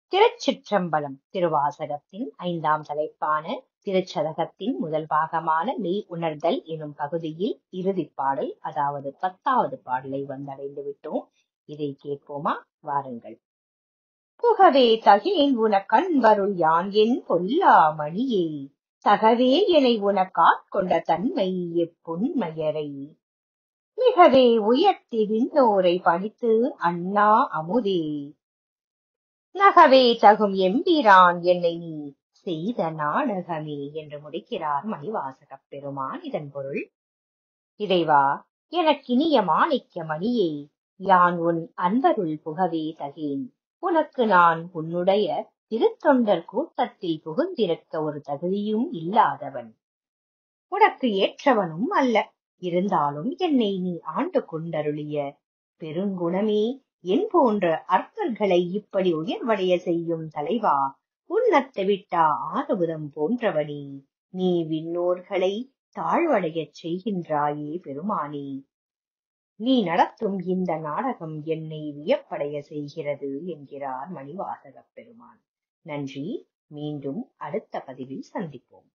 திருச்சிற்றம்பலம் திருவாசகத்தின் ஐந்தாம் தலைப்பான திருச்சதகத்தின் முதல் பாகமான மெய் உணர்தல் எனும் பகுதியில் இறுதிப் பாடல் அதாவது பத்தாவது பாடலை வந்தடைந்து விட்டோம் இதை கேட்போமா வாருங்கள் புகவே தகேன் உனக்கண்பருள் யான் என் பொல்லா மணியே தகவே எனை உனக்காட்கொண்ட தன்மை எப்பொன்மையரை மிகவே உயர்த்தி விண்ணோரை பணித்து அண்ணா அமுதே நகவே தகும் எம்பிரான் என்னை நீ செய்த நாடகமே என்று முடிக்கிறார் மணிவாசகப் பெருமான் இதன் பொருள் இறைவா எனக்கினிய மாணிக்க மணியே யான் உன் அன்பருள் புகவே தகேன் உனக்கு நான் உன்னுடைய திருத்தொண்டர் கூட்டத்தில் புகுந்திருக்க ஒரு தகுதியும் இல்லாதவன் உனக்கு ஏற்றவனும் அல்ல இருந்தாலும் என்னை நீ ஆண்டு கொண்டருளிய பெருங்குணமே என் போன்ற அற்பர்களை இப்படி உயர்வடைய செய்யும் தலைவா உன்னத்தை விட்டா ஆறுபுதம் போன்றவனே நீ விண்ணோர்களை தாழ்வடையச் செய்கின்றாயே பெருமானே நீ நடத்தும் இந்த நாடகம் என்னை வியப்படைய செய்கிறது என்கிறார் மணிவாசகப் பெருமான் நன்றி மீண்டும் அடுத்த பதிவில் சந்திப்போம்